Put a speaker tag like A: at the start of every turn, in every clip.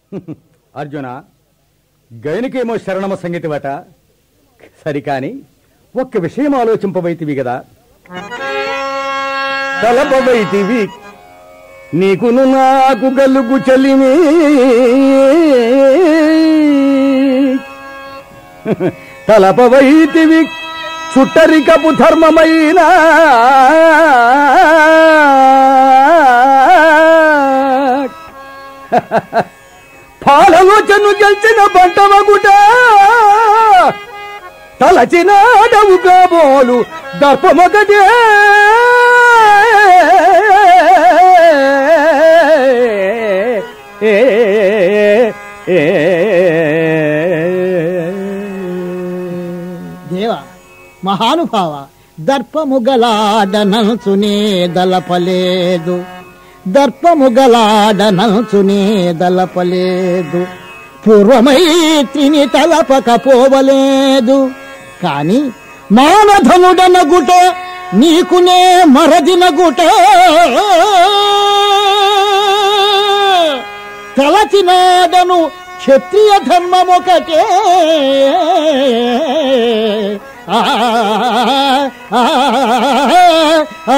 A: అర్జున గైనికేమో శరణమ సంగతి వట సరికాని ఒక్క విషయం ఆలోచింపవైతివి కదా తలపవైతివి నీకును నాకు గలుగు చలిమి తలపవైతివి చుట్టరికపు ధర్మమైన పాలలోచను గెలిచిన బంటవగుట తలచినాడవు కాబోలు దర్పమొకటే ఏ, ఏ,
B: దేవ మహానుభావ దర్పముగలాడనల్చునే దలపలేదు దర్పముగలాడనల్చునే దలపలేదు పూర్వమైత్రిని తలపకపోవలేదు కాని మానధనుడనగుట నీకునే మరదినగుట తలచినాడను క్షత్రియ ధర్మమొకటే ఆ, ఆ, ఆ,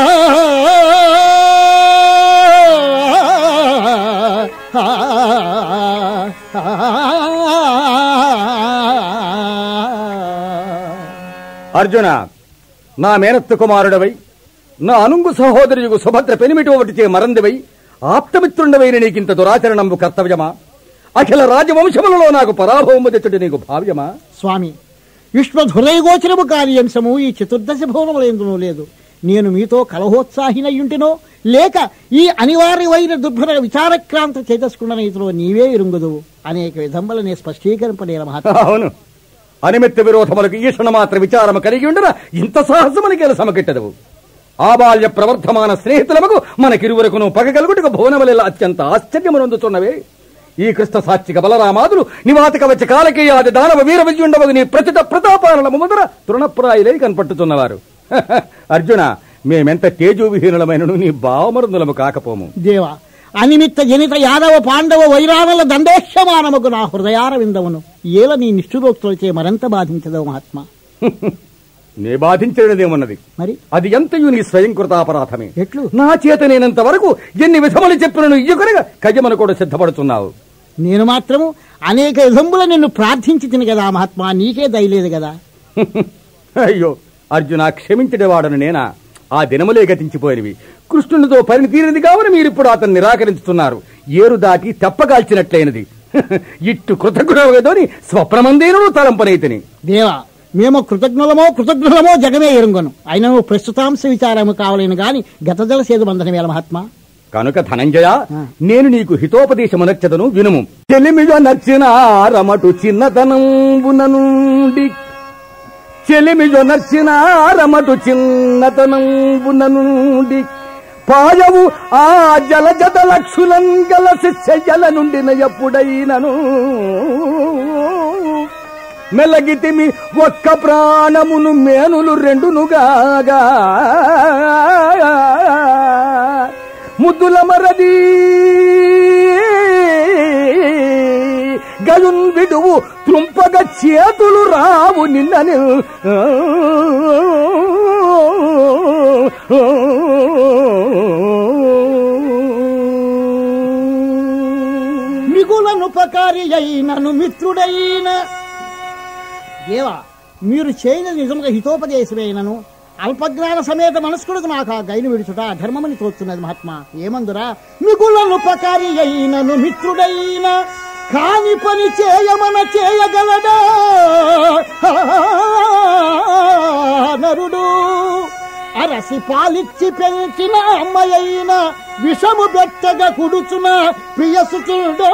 A: అర్జున నా మేనత్త కుమారుడవై నా అనుంగు సహోదరుగు సుభద్ర పెనిమిటి ఒకటి చే మరందివై ఆప్తమిత్రుండవైన నీకింత దురాచరణంబు కర్తవ్యమా అఖిల రాజవంశములలో నాకు పరాభవము తెచ్చుట నీకు భావ్యమా
B: స్వామి విశ్వధురైగోచరము కార్యంశము ఈ చతుర్దశ భవనములందునూ లేదు నేను మీతో కలహోత్సాహినయుంటినో లేక ఈ అనివార్యమైన దుర్భర విచారక్రాంత చేతస్కున్న ఇతలో నీవే ఇరుంగుదువు అనేక విధములనే స్పష్టీకరింపలేల మహాత్మ
A: అవును అనిమిత్త విరోధములకు ఈషణ మాత్ర విచారము కలిగి ఉండన ఇంత సాహసమునికేల సమకెట్టదవు ఆబాల్య ప్రవర్ధమాన స్నేహితులమకు మనకిరువురకును పగగలుగుటకు భువనముల అత్యంత ఆశ్చర్యమునందుతున్నవే ఈ కృష్ణ సాత్విక బలరామాదులు నివాతక వచ్చి కాలకేయాది దానవ వీర విజయుండవగు నీ ప్రతిత ప్రతాపాలము ముందర తృణప్రాయులై కనపట్టుతున్నవారు అర్జున మేమెంత తేజోవిహీనులమైనను నీ భావమరుందులము కాకపోము
B: దేవ అనిమిత్త జనిత యాదవ పాండవ వైరాణుల దండేక్షమానముకు నా హృదయార విందమును ఏల నీ నిష్ఠురోక్తులచే మరింత బాధించదవు మహాత్మ
A: నే బాధించడదేమున్నది
B: మరి
A: అది ఎంతయు నీ స్వయం కృతాపరాధమే
B: ఎట్లు
A: నా చేత నేనంత వరకు ఎన్ని విధములు చెప్పినను ఇయ్యకొనగా కయ్యమను కూడా సిద్ధపడుతున్నావు
B: నేను మాత్రము అనేక విధంబుల నిన్ను ప్రార్థించి తిని కదా మహాత్మా నీకే దయలేదు కదా
A: అయ్యో అర్జున క్షమించడేవాడను నేనా ఆ దినములే గతించిపోయినవి కృష్ణునితో పని తీరినది కావని మీరిప్పుడు అతను నిరాకరించుతున్నారు ఏరు దాటి తెప్పగాల్చినట్లయినది ఇట్టు కృతజ్ఞతని స్వప్నమందేను తలంపనైతిని
B: దేవా మేము కృతజ్ఞులమో కృతజ్ఞులమో జగమే ఎరుంగను అయినను ప్రస్తుతాంశ విచారము కావలేను గాని గతజల సేదు బంధన వేల మహాత్మా
A: కనుక ధనంజయ
B: ఆ.
A: నేను నీకు హితోపదేశము నచ్చదను వినుము చెలిమిగా నచ్చిన రమటు చిన్నతనంబున నుండి చెలిమిజో నచ్చిన రమటు చిన్నతనంబున నుండి పాయవు ఆ జల జత లక్షులం గల శిష్యల నుండిన ఎప్పుడైనను మెలగితిమి ఒక్క ప్రాణమును మేనులు రెండునుగాగా ముద్దుల మరది గయున్ విడువు త్రుంపగ చేతులు రావు నిన్నని
B: మిగులనుపకారి అయినను మిత్రుడైన దేవా మీరు చేయని నిజముగా హితోపదేశమైనను అల్పజ్ఞాన సమేత మనస్కుడుకు నాకు ఆ గైను విడుచుట అధర్మమని తోచున్నది మహాత్మా ఏమందురా మిగులనుపకారి అయినను మిత్రుడైన కాని పని చేయమన చేయగలడా నరుడు అరసి పాలిచ్చి పెంచిన అమ్మయైన విషము బెట్టగా కుడుచున ప్రియసుతుడో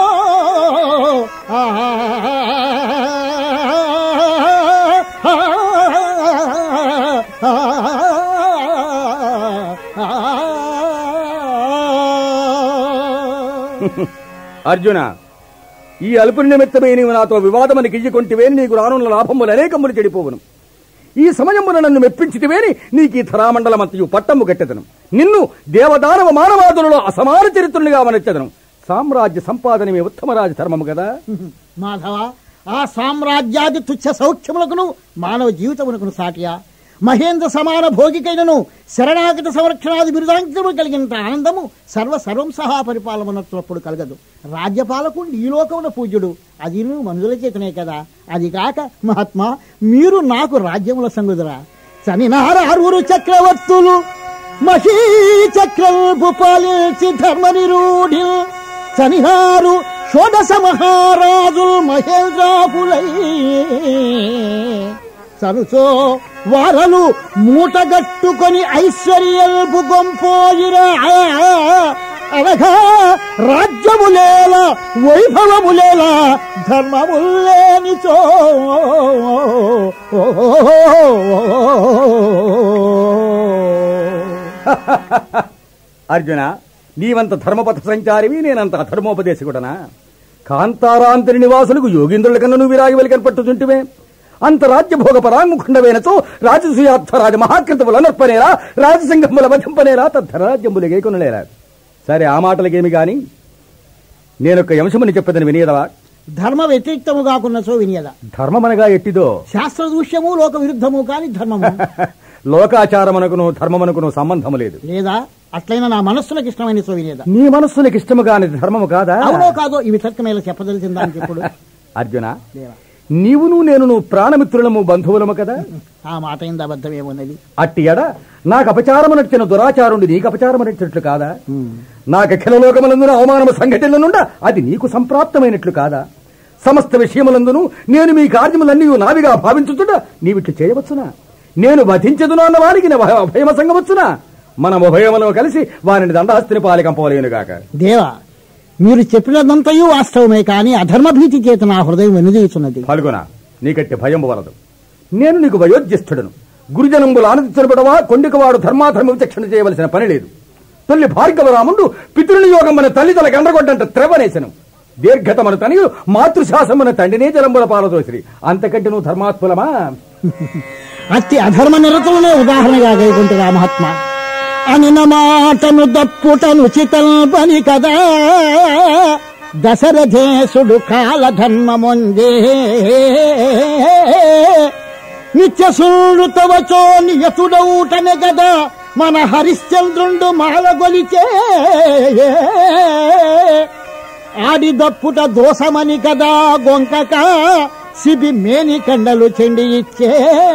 A: అర్జున ఈ అల్పుని నిమిత్తమే నీవు నాతో వివాదమని గియ్యకొంటివేని నీకు రానున్న లాభములు అనేకములు చెడిపోవును ఈ సమయమున నన్ను మెప్పించితివేని నీకు ఈ ధరామండలమంతయు పట్టము కట్టెదను నిన్ను దేవదానవ మానవాదులలో అసమాన చరిత్రునిగా వనెత్తదను సామ్రాజ్య సంపాదనమే ఉత్తమ రాజ ధర్మము కదా
B: మాధవ ఆ సామ్రాజ్యాది తుచ్చ సౌఖ్యములకును మానవ జీవితమునకును సాటియా మహేంద్ర సమాన భోగికైనను శరణాగత సంరక్షణాది బిరుదాంకితము కలిగినంత ఆనందము సర్వ సర్వం సహా పరిపాలనప్పుడు కలగదు రాజ్యపాలకుడు ఈ లోకమున పూజ్యుడు అది నువ్వు మనుషుల చేతనే కదా అది కాక మహాత్మా మీరు నాకు రాజ్యముల సంగుదురా చనినార అరువురు చక్రవర్తులు మహీ చక్రల్పు పాలించి ధర్మ నిరూఢి చనినారు షోడశ మహారాజుల్ మహేంద్రాపులై సరుసో వారలు మూటగట్టుకొని ఐశ్వర్యల్పు గొంపోయిరా అనగా రాజ్యములేల వైభవములేల ధర్మములేనిచో
A: అర్జున నీవంత ధర్మపథ సంచారివి నేనంత అధర్మోపదేశకుడనా కాంతారాంతరి నివాసులకు యోగీంద్రుల కన్నా నువ్వు విరాగి కనపట్టుచుంటివే అంత రాజ్యభోగ పరాంగుఖండవేనచో రాజసూయార్థ రాజ మహాకృతములు అనర్పనేరా రాజసింగముల వధింపనేరా తద్ధరాజ్యములు గేకొనలేరా సరే ఆ మాటలకేమి గాని నేనొక అంశమని చెప్పదని వినేదవా
B: ధర్మ వ్యతిరిక్తము కాకున్న సో వినియద
A: ధర్మమనగా ఎట్టిదో
B: శాస్త్ర దూష్యము లోక విరుద్ధము కాని ధర్మము
A: లోకాచారమునకును ధర్మమునకును సంబంధము లేదు
B: లేదా అట్లయినా నా మనస్సులకు ఇష్టమైన సో వినేద
A: నీ మనస్సునికి ఇష్టము కాని ధర్మము కాదా
B: అవునో కాదో ఇవి తర్కమేలా చెప్పదలిసిందా అని ఇప్పుడు
A: అర్జున
B: దేవా
A: నీవును నేనును ప్రాణమిత్రులము బంధువులము కదా
B: ఆ మాట ఇంత అబద్ధమేమున్నది
A: అట్టి ఎడ నాకు అపచారము నచ్చిన దురాచారుండి నీకు అపచారము నచ్చినట్లు కాదా నాకు అఖిలలోకములందున అవమానము సంఘటనలుండ అది నీకు సంప్రాప్తమైనట్లు కాదా సమస్త విషయములందును నేను మీ కార్యములన్నీ నావిగా భావించుతుట నీవిట్లు చేయవచ్చునా నేను వధించదును అన్న వారికి నా అభయమ సంగవచ్చునా మనం ఉభయములను కలిసి వారిని దండహస్తిని పాలికంపవలేనుగాక
B: దేవా మీరు చెప్పినదంతయు వాస్తవమే కాని అధర్మ భీతి చేత నా హృదయం వెనుదీయుచున్నది
A: ఫల్గున నీకట్టి భయం వలదు నేను నీకు వయోజ్యేష్ఠుడను గురుజనంబులు ఆనందించబడవా కొండికవాడు ధర్మాధర్మ విచక్షణ చేయవలసిన పని లేదు తల్లి భార్గవరాముడు పితృనియోగం మన తల్లిదల గండగొడ్డంట త్రెవనేశను దీర్ఘతమన తనియు మాతృశాసమున తండ్రినే జలంబుల పాలదోసిరి అంతకంటే నువ్వు ధర్మాత్ములమా
B: అతి అధర్మ నిరతులనే ఉదాహరణగా గైకుంటుగా మహాత్మ అనిన మాటను దప్పుటను చితల్పని కదా దశరథేశుడు కాలధర్మమొందే నిత్యసూడుతవచో నియతుడౌటనే గదా మన హరిశ్చంద్రుండు మాలగొలిచే ఆడి దప్పుట దోషమని కదా గొంకక సిబి మేని కండలు చెండి ఇచ్చే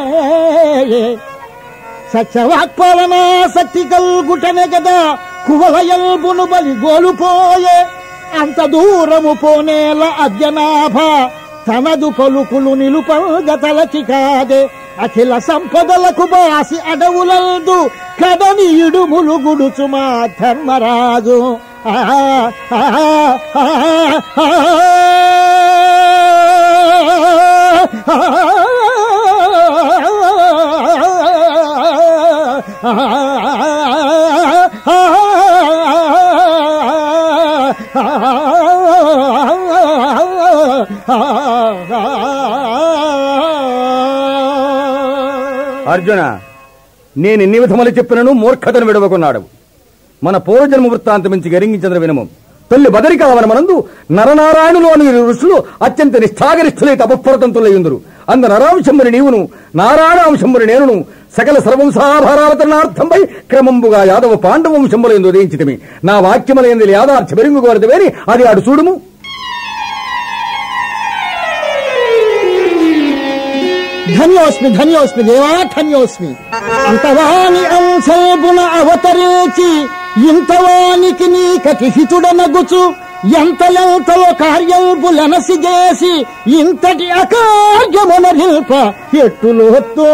B: సత్యవాక్పాలన శక్తి కల్గుటనే కదా కువలయల్బును బలి గోలుపోయే అంత దూరము పోనేల అద్యనాభ తనదు పలుకులు నిలుపగతలచి కాదే అఖిల సంపదలకు బాసి అడవులందు కడనీయుడు ములుగుడుచు మా ధర్మరాజు ఆ, ఆ, ఆ, ఆ,
A: అర్జున నేను ఎన్ని విధములు చెప్పినను మూర్ఖతను విడవకున్నాడు మన పూర్వజన్మ వృత్తాంతం నుంచి గరింగించదర వినము తల్లి బదరికావన మనందు నరనారాయణులోని ఋషులు అత్యంత నిష్ఠాగరిష్ఠులై తపస్ఫరతంతులయ్యుందురు అంద నరాంశంబరి నీవును నారాయణాంశంబరి నేనును సకల సర్వంసాభారావతరణార్థంపై క్రమంబుగా యాదవ పాండవంశంబుల ఎందు ఉదయించితిమి నా వాక్యములందు యాదార్థ బెరింగు కోరదవేని అది ఆడు చూడుము
B: ధన్యోస్మి ధన్యోస్మి దేవా ధన్యోస్మి అంతవాని అంశల్పున అవతరించి ఇంతవానికి నీ కటిహితుడనగుచు ఎంత ఎంతలో కార్యంపులనసి చేసి ఇంతటి అకార్యమున నిల్ప ఎట్టులోతో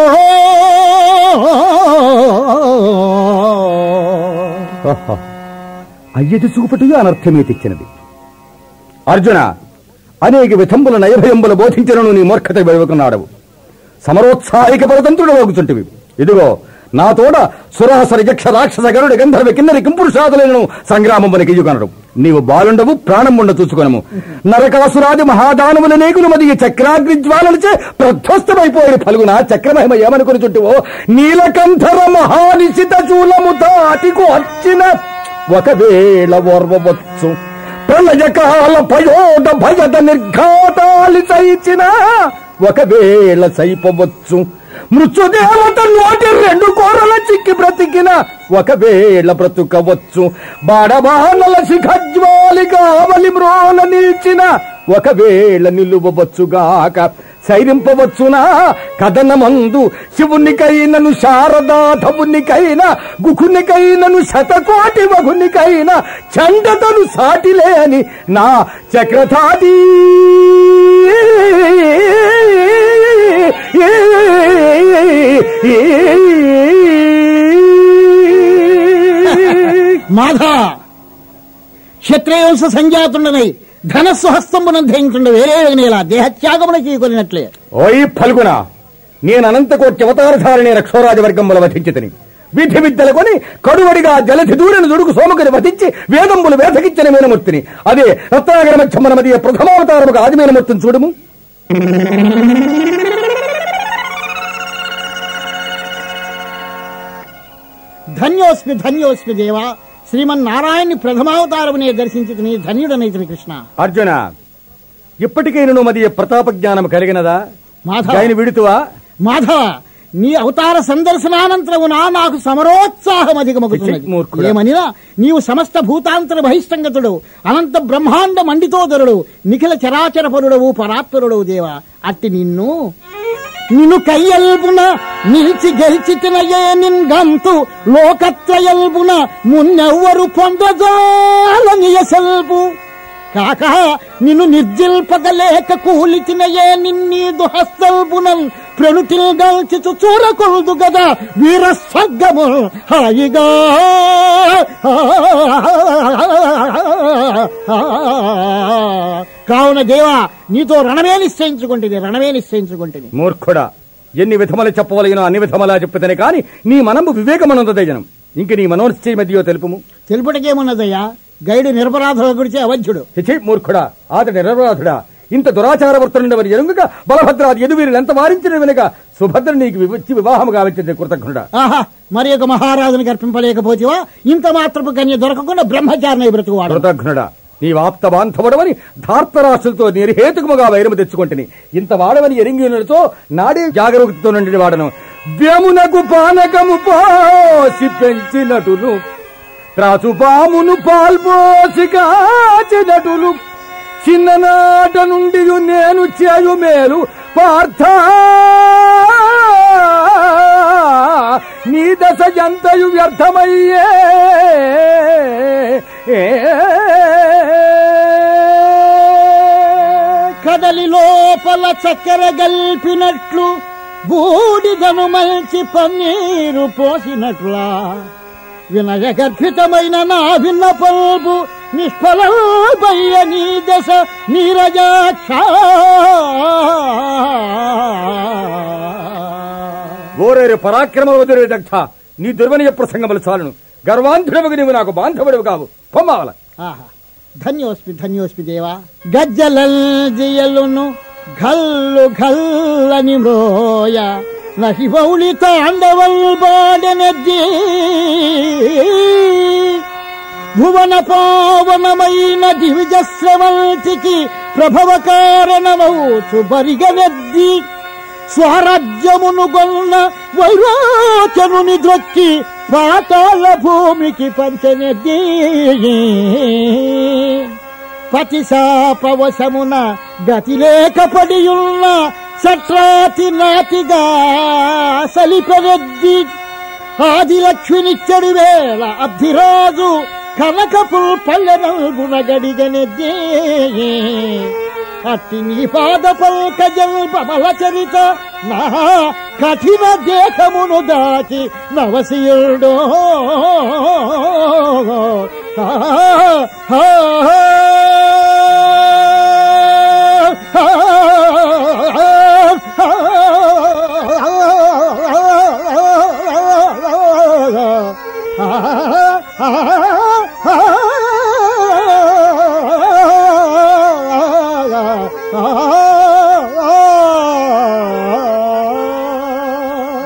A: అయ్యటి చూపటిగా అనర్థమే తెచ్చినది అర్జున అనేక విధంబుల నయభయంబుల బోధించను నీ మూర్ఖత వెలువకున్నాడవు సమరోత్సాహిక పరతంత్రుడు వగుచుంటివి ఇదిగో నా తోడ సురాసర యక్ష రాక్షస గరుడు గంధర్వ కిన్నరి కింపురుషాదులను సంగ్రామమునికి ఇయుగనడు నీవు బాలుండవు ప్రాణముండ చూసుకొనము నరకాసురాది మహాదానముల నేగులు మది చక్రాగ్ని జ్వాలలచే ప్రధ్వస్తమైపోయిన ఫలుగున చక్రమహిమ ఏమనుకుని చుట్టువో నీలకంఠర మహానిశిత చూలము తాటికు అర్చిన ఒకవేళ ఓర్వవచ్చు ప్రళయకాల భయోడ భయద నిర్ఘాతాలి సైచిన ఒకవేళ సైపవచ్చు మృత్యుదేవత నోటి రెండు కోరల చిక్కి బ్రతికిన ఒకవేళ బ్రతుకవచ్చు బాడబాణల శిఖజ్వాలిగా అవలి మ్రోల నిల్చిన ఒకవేళ నిలువవచ్చుగాక సైరింపవచ్చునా కథనమందు శివునికైనను శారదాధవునికైన గుఖునికైనను శతకోటి వగునికైన చండతను సాటిలేని నా చక్రధాటి
B: మాధవ క్షత్రయోంశ సంజాతుండనై ధనస్సు హస్తంబునం ధరించుండ వేరే నేలా దేహత్యాగమున చేయకొనినట్లే
A: ఓయ్ ఫల్గుణ నేను అనంతకోటి అవతారధారిణి రక్షోరాజ వర్గంబుల వధించితిని విధి విద్యలు కొని కడువడిగా జలధి దూరిన దుడుకు సోమకుని వధించి వేదంబులు వేదకిచ్చిన మీనమూర్తిని అదే రత్నాగర మధ్యమన మధ్య ప్రథమావతారముగా ఆది మీనమూర్తిని చూడము
B: ధన్యోస్మి ధన్యోస్మి దేవా శ్రీమన్నారాయణ్ణి ప్రథమావతారమునే దర్శించి ధన్యుడనైతిని కృష్ణ
A: అర్జున ఇప్పటికైనా మధ్య ప్రతాప జ్ఞానం కలిగినదా
B: మాధవ
A: ఆయన విడుతువా
B: మాధవ నీ అవతార సందర్శనానంతరమున నాకు సమరోత్సాహం అధికమగుతున్నది
A: చిచి మూర్ఖుడా.
B: ఏమనినా నీవు సమస్త భూతాంతర బహిష్టంగతుడు అనంత బ్రహ్మాండ మండితోదరుడు నిఖిల చరాచర పరుడవు పరాత్పరుడవు దేవా అట్టి నిన్ను నిన్ను కయ్యల్బున నిలిచి గెలిచితినయే నిన్గంతు లోకత్రయల్బున మున్నెవ్వరు పొందజాలని ఎసల్పు కాక నిన్ను నిర్జిల్పగలేక కూలితినయే నిన్నీదు హస్తల్బునల్ ప్రణుతిల్ గల్చిచు చూరకొల్దు గదా వీర స్వర్గము హాయిగా కావున దేవా నీతో రణమే నిశ్చయించుకుంటుంది రణమే నిశ్చయించుకుంటుంది
A: మూర్ఖుడా ఎన్ని విధములు చెప్పవలగినో అన్ని విధములా చెప్పుతనే కాని నీ మనము వివేకమనుందదయనం ఇంక నీ మనోనిశ్చయ మధ్యో తెలుపుము
B: తెలుపటికేమున్నదయ్యా గైడు నిరపరాధుల గురించి అవధ్యుడు
A: చిచి మూర్ఖుడా అతడి నిరపరాధుడా ఇంత దురాచారవర్తనుండవని ఎరుంగక బలభద్రాది ఎదువీరులు ఎంత వారించిన వెనుక సుభద్ర నీకు వివచ్చి వివాహము కావించింది కృతజ్ఞుడా
B: ఆహా మరి ఒక మహారాజుని కల్పింపలేకపోతేవా ఇంత మాత్రపు కన్య దొరకకుండా బ్రహ్మచారిని బ్రతుకువాడు
A: కృతజ్ఞుడా నీ ఆప్త బాంధవుడవని ధార్తరాశులతో నిర్హేతుకముగా వైరము తెచ్చుకుంటుని ఇంత వాడవని ఎరింగినతో నాడే జాగరూకతతో నుండి వాడను వ్యమునకు పానకము పోసి పెంచినటును త్రాసు పామును పాల్పోసి కాచినటులు చిన్ననాట నుండి నేను చేయు మేలు పార్థ నీ దశ ఎంతయు వ్యర్థమయ్యే
B: కదలి లోపల చక్కెర గల్పినట్లు బూడిదను మల్చి పన్నీరు పోసినట్లా వినయ గర్భితమైన నా భిన్న పల్పు నిష్ఫలమయ్య నీ దశ నీరజాక్ష
A: ఓరేరు పరాక్రమ వదిలే దగ్ధ నీ దుర్వనీయ ప్రసంగములు చాలును గర్వాంధుడవగు నీవు నాకు బాంధవుడవు కావు పొమ్మావల
B: ఆహా ధన్యోస్మి ధన్యోస్మి దేవా గజ్జలల్జియలును ఘల్లు ఘల్లని మ్రోయ నహి బౌళి తాండవల్ బాడనెద్ది భువన పావనమైన దివిజస్రవంతికి ప్రభవ కారణమవుచు బరిగనెద్ది స్వరాజ్యమును గొన్న వైరోచనుని ద్రొక్కి పాతాళ భూమికి పంచనెద్ది పతిశాపవశమున గతి లేకపడియున్న సట్రాతి నాతిగా సలిపెనెద్ది ఆదిలక్ష్మినిచ్చడి వేళ అబ్ధిరాజు కనకపుల్ పల్లెనల్గున గడిగనెద్దే అట్టి నీ పాద పల్కజల్ బమల చరిత నా కఠిన దేహమును దాచి నవశీయుడో ఆ, ఆ,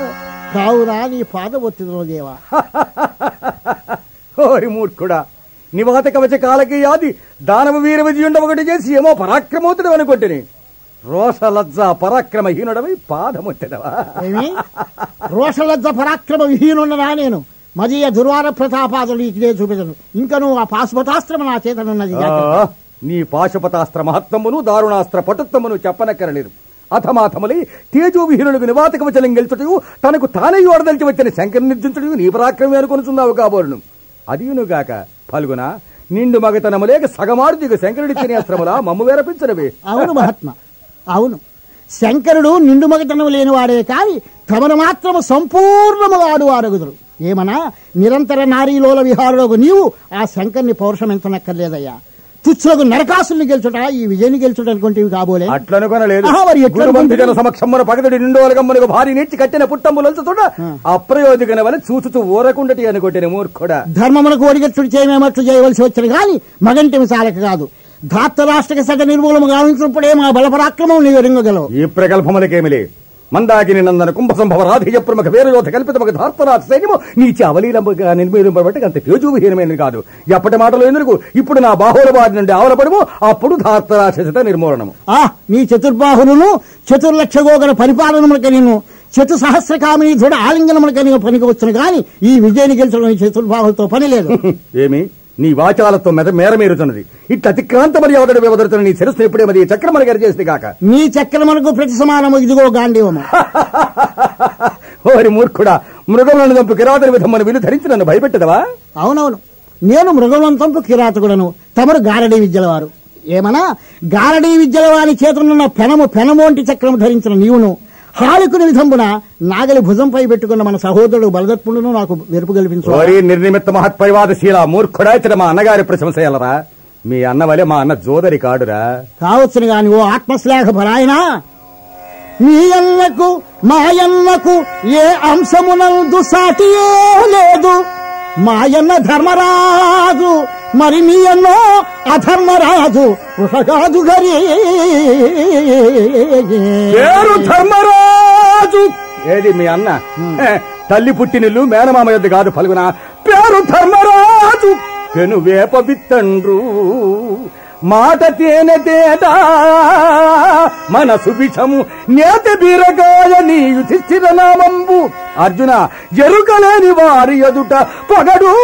B: కావునా నీ పాద ఒత్తిదో దేవా
A: ఓరి మూర్ఖుడా నివాత కవచ కాలకి యాది దానవ వీర విజయుండ ఒకటి చేసి ఏమో పరాక్రమోతుడు అనుకుంటుని రోష లజ్జ పరాక్రమహీనుడవై పాదముట్టెదవా
B: ఏమి రోషలజ్జ పరాక్రమ విహీనున్నదా నేను మదీయ దుర్వార ప్రతాపాదులు ఇదే చూపించను ఇంకా నువ్వు ఆ పాశుపతాస్త్రం నా చేతనున్నది
A: ఆ, నీ పాశుపతాస్త్ర మహత్వమును దారుణాస్త్ర పటుత్వమును చెప్పనక్కరలేదు అథమాథములై తేజో విహీనులకు నివాత కవచలం గెలుచుటయు తనకు తానే ఓడదలిచి వచ్చిన శంకర్ నిర్జించుటయు నీ పరాక్రమే అనుకొనుచున్నావు కాబోలును అదియునుగాక ఫల్గున నిండు మగతనము లేక సగమారుదిగ శంకరుడిచ్చిన అస్త్రములా మమ్ము వేరపించడవే
B: అవును మహాత్మ అవును శంకరుడు నిండు మగతనం లేనివాడే కాని తమను మాత్రము సంపూర్ణముగా ఆడువారగుదురు ఏమనా నిరంతర నారీలోల విహారులకు నీవు ఆ శంకర్ని పౌరుషమెంచనక్కర్లేదయ్యా తుచ్చులకు నరకాసుల్ని గెలుచుట ఈ విజయని గెలుచుట అనుకుంటేవి కాబోలే
A: అట్లనుకొనలేదు
B: ఆహా, మరి ఎట్లా
A: గురుబంధు జన
B: అనుకుంటున్నావు?
A: సమక్షమ్మన పగదడి నిండోలగమ్మనకు భారీ నీచి కట్టిన పుట్టంబులంచుతుట అప్రయోజకన వల్ల చూచుతూ ఊరకుండటి అనుకొట్టిన మూర్ఖుడా
B: ధర్మమునకు ఒడిగట్టుడు చేయమేమట్లు చేయవలసి వచ్చిన గాని మగంటి చాలక కాదు ధాత్తరాష్ట్రక సగ నిర్మూలము గావించినప్పుడే మా బలపరాక్రమం నీవు ఎరుంగగలవు
A: ఈ ప్రగల్భములకేమిలే మందాకిని నందన కుంభ సంభవ రాధియ ప్రముఖ వీరయోధ కల్పితమగ ధార్తరాజ సైన్యము నీచి అవలీలంబగా నిర్మీలింపబట్టి అంత తేజోవిహీనమైనది కాదు ఎప్పటి మాటలు ఎందుకు ఇప్పుడు నా బాహుల బారి నుండి ఆవలపడము అప్పుడు ధార్తరాక్షసత నిర్మూలనము
B: ఆ నీ చతుర్బాహులను చతుర్లక్ష గోగల పరిపాలనములకి నేను చతు సహస్రకామిని దృఢ ఆలింగనములకి నేను పనికి వచ్చును గాని ఈ విజయని గెలిచడం ఈ చతుర్బాహులతో పని లేదు
A: ఏమి నీ వాచాలతో మెద మేరమేరుతున్నది ఇట్లా అతిక్రాంత మర్యాదడు వ్యవదరుతున్న నీ శిరస్సు ఎప్పుడే మరి చక్రమణ గారు చేసింది కాక
B: నీ చక్రమునకు ప్రతి సమానము ఇదిగో గాంధీవము
A: ఓరి మూర్ఖుడా మృగములను చంపు కిరాతన విధమ్మను విలు ధరించి నన్ను భయపెట్టదవా
B: అవునవును నేను మృగవంతంపు కిరాతకుడను తమరు గారడీ విద్యల వారు ఏమనా గారడీ విద్యల వారి చేతులున్న పెనము పెనమోంటి చక్రము ధరించిన నీవును హాలికుని విధంబున నాగలి భుజంపై పెట్టుకున్న మన సహోదరుడు బలదత్పుడును నాకు వెరుపు కల్పించు
A: ఓరి నిర్నిమిత్త మహత్పరివాదశీల మూర్ఖుడా ఇతర మా అన్నగారి ప్రశంసయలరా మీ అన్న వలె మా అన్న జోదరి కాడురా
B: కావచ్చును గాని ఓ ఆత్మశ్లేఖ పరాయణ మీ అన్నకు మాయన్నకు ఏ అంశమునందు సాటియే లేదు మాయన్న ధర్మరాజు మరి మీ అన్నో అధర్మరాజు ఉషగాజు గరి
A: పేరు ధర్మరాజు ఏది మీ అన్న హే, తల్లి పుట్టినిల్లు మేనమామ యొద్ద కాదు పలుగున పేరు ధర్మరాజు పెను వేప విత్తండ్రు మాట తేనె తేట మనసు విషము నేత బీరగాయ నీ యుధిష్ఠిర నామంబు అర్జున ఎరుకలేని వారి ఎదుట పొగడు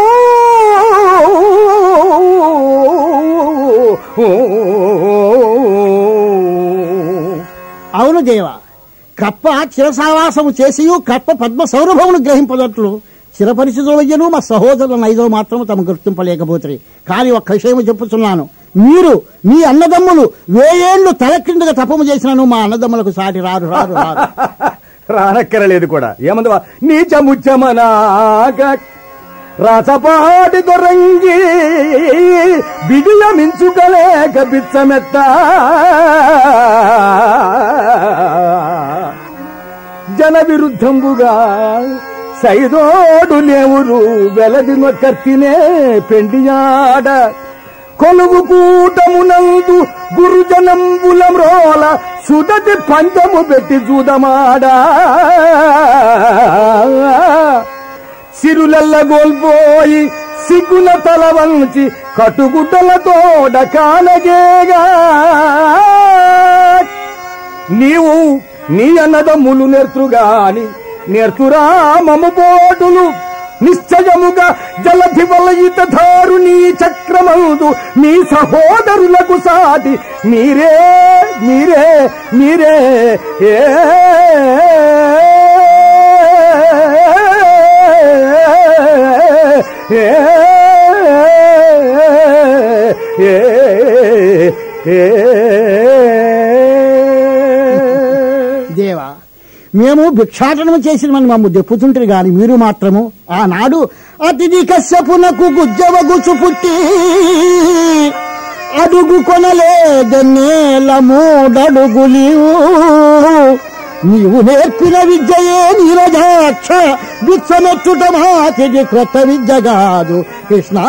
B: అవును దేవ కప్ప చిరసావాసము చేసి కప్ప పద్మ సౌరభమును గ్రహింపదట్లు చిరపరిచితులయ్యను మా సహోదరులను ఐదో మాత్రం తమ గుర్తింపలేకపోతుంది కానీ ఒక్క విషయం చెప్పుతున్నాను మీరు మీ అన్నదమ్ములు వేయేళ్లు తలక్రిందుగా తపము చేసినను మా అన్నదమ్ములకు సాటి రారు రారు రారు
A: రానక్కరలేదు కూడా ఏమందవా నీచముచ్చమనాగ రసపాటి దొరంగి బిడియమించుకలేక బిచ్చమెత్త జన విరుద్ధంబుగా సైదోడు లేవురు వెలది నొక్కర్తినే పెండియాడ కొలువు కూటమునందు గురుజనంబుల మ్రోల సుదతి పంచము పెట్టి చూదమాడా సిరులెల్ల గోల్పోయి సిగ్గుల తల వంచి కటుగుడ్డలతోడ కానగేగా నీవు నీ అన్నదమ్ములు నేర్తుగాని నేర్తురా మము పోటులు నిశ్చయముగా జలధి వలయిత ధారు నీ చక్రమందు మీ సహోదరులకు సాటి మీరే మీరే మీరే ఏ ఏ ఏ ఏ
B: దేవా మేము భిక్షాటనము చేసినమని మమ్ము దెప్పుతుంటారు గాని మీరు మాత్రము ఆనాడు అతిథి కశ్యపునకు గుజ్జవగుచు పుట్టి అడుగు కొనలేదన్నేల మూడడుగులీవు నీవు నేర్పిన విద్యయే నీరజాక్ష బిచ్చమెత్తుట మాతిది క్రొత్త విద్య కాదు కృష్ణ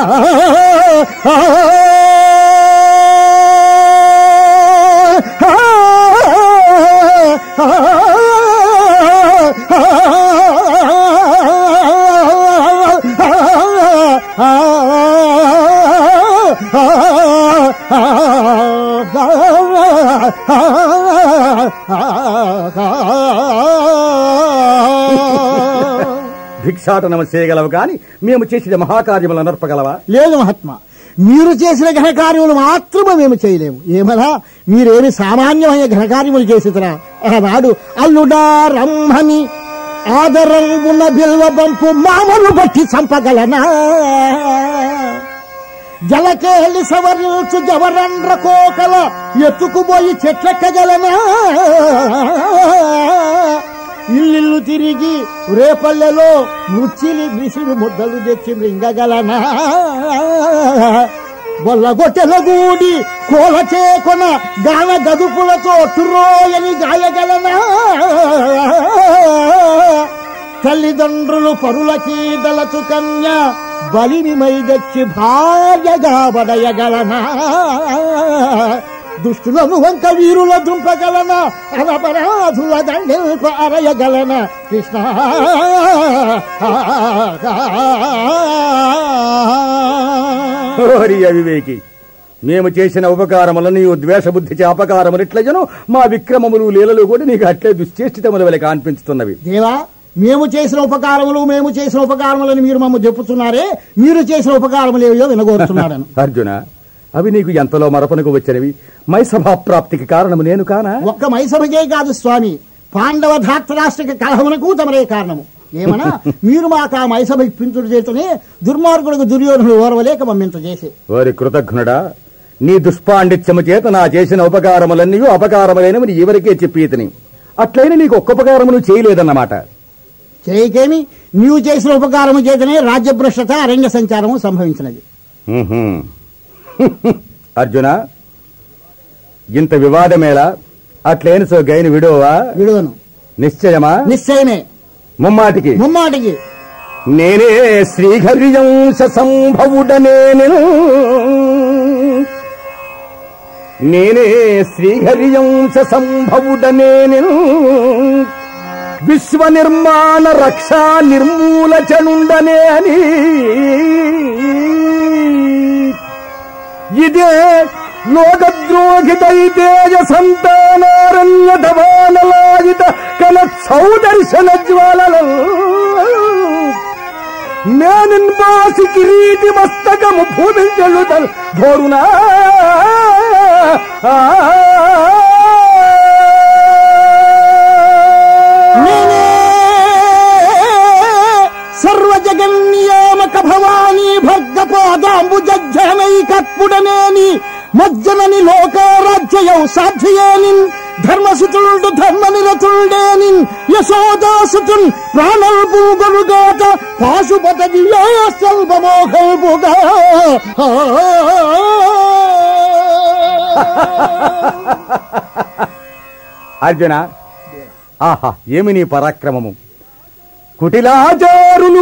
B: ఆ
A: భిక్షాటనం చేయగలవు కాని మేము చేసిన మహాకార్యములు నర్పగలవా
B: లేదు మహాత్మా మీరు చేసిన ఘనకార్యములు మాత్రమే మేము చేయలేము ఏమలా మీరేమి సామాన్యమైన ఘనకార్యములు చేసితరా ఆనాడు అల్లుడా రమ్మని ఆదరంగున బిల్వ బంపు మామలు బట్టి చంపగలనా జలకేలి సవరించు జవరండ్ర కోకల ఎత్తుకుపోయి చెట్లెక్కగలనా ఇల్లిల్లు తిరిగి రేపల్లెలో ముచ్చిలి మిసిడి ముద్దలు తెచ్చి మృంగగలనా బొల్లగొట్టెల గూడి కోల చేకొన గాన గదుపులతో టురోయని గాయగలనా తల్లిదండ్రులు పరులకి దళచు కన్య బలిని మైదచ్చి భార్యగా బడయగలనా దుష్టులను వంక వీరుల దుంపగలనా అనపరాధుల దండెల్ప అరయగలనా కృష్ణ
A: ఓరి అవివేకి మేము చేసిన ఉపకారములను నీవు ద్వేషబుద్ధిచే అపకారములిట్లజను మా విక్రమములు లీలలు కూడా నీకు అట్లే దుశ్చేష్టితముల వలె అనిపించుతున్నవి
B: దేవా మేము చేసిన ఉపకారములు మేము చేసిన ఉపకారములని మీరు మమ్మల్ని చెప్పుతున్నారే మీరు చేసిన ఉపకారములు ఏవో వినగోరుతున్నాడను
A: అర్జున అవి నీకు ఎంతలో మరపనకు వచ్చినవి మైసభా ప్రాప్తికి కారణము నేను కానా
B: ఒక్క మైసభకే కాదు స్వామి పాండవ ధాత్రాష్ట్రక కలహమునకు తమరే కారణము ఏమన్నా మీరు మాకు ఆ మైసభ ఇప్పించుడు చేతనే దుర్మార్గులకు దుర్యోధనుడు ఓర్వలేక మమ్మింత చేసి
A: ఓరి కృతజ్ఞుడా నీ దుష్పాండిత్యము చేత నా చేసిన ఉపకారములన్నీ అపకారములైనవి ఎవరికే చెప్పీతిని అట్లయిన నీకు ఒక్క ఉపకారమును చేయలేదన్నమాట
B: చేయకేమి నీవు చేసిన ఉపకారము చేతనే రాజ్యభ్రష్టత అరణ్య సంచారము సంభవించినది
A: ఉహుం. అర్జున ఇంత వివాదమేలా అట్లేని సో గైని విడోవా
B: విడువను
A: నిశ్చయమా
B: నిశ్చయమే
A: ముమ్మాటికి
B: ముమ్మాటికి
A: నేనే శ్రీహరియంశ సంభవుడనేను నేనే శ్రీహరియంశ సంభవుడనేను విశ్వ నిర్మాణ రక్షా నిర్మూల చనుండనే అని ఇదే లోకద్రోహితైతేజ సంతానారణ్య ధవానలాజిత కన సౌదర్శన జ్వాలలో నేనిన్బాసి కిరీటి మస్తకము భూమించలు ధోరునా
B: నేనే సర్వ జగన్నియామక భవానీ భర్గపాదాంబు జజ్జనైకత్పుడనేని మజ్జనని లోకారాజ్యయౌ సాధ్యయేనిన్ ధర్మసుతుడు ధర్మ నిరతుడేని యశోదాసుతున్ ప్రాణల్ పూగలుగాట పాశుపత దివ్యాస్తల్పమోఘల్పుగా
A: అర్జున ఆహా ఏమి నీ పరాక్రమము కుటిలాచారులు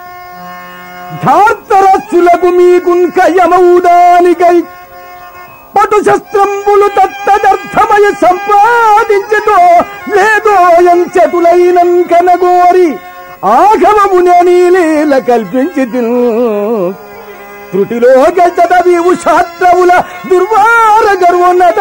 A: ధార్తరస్సులకు మీకున్కయమౌదానికై పటు శస్త్రంబులు తత్తదర్థమయ సంపాదించతో లేదో ఎంచటులైనం కనగోరి ఆగమము నీలీల కల్పించి త్రుటిలో గజదవి ఉషాత్రవుల దుర్వార గర్వన్నత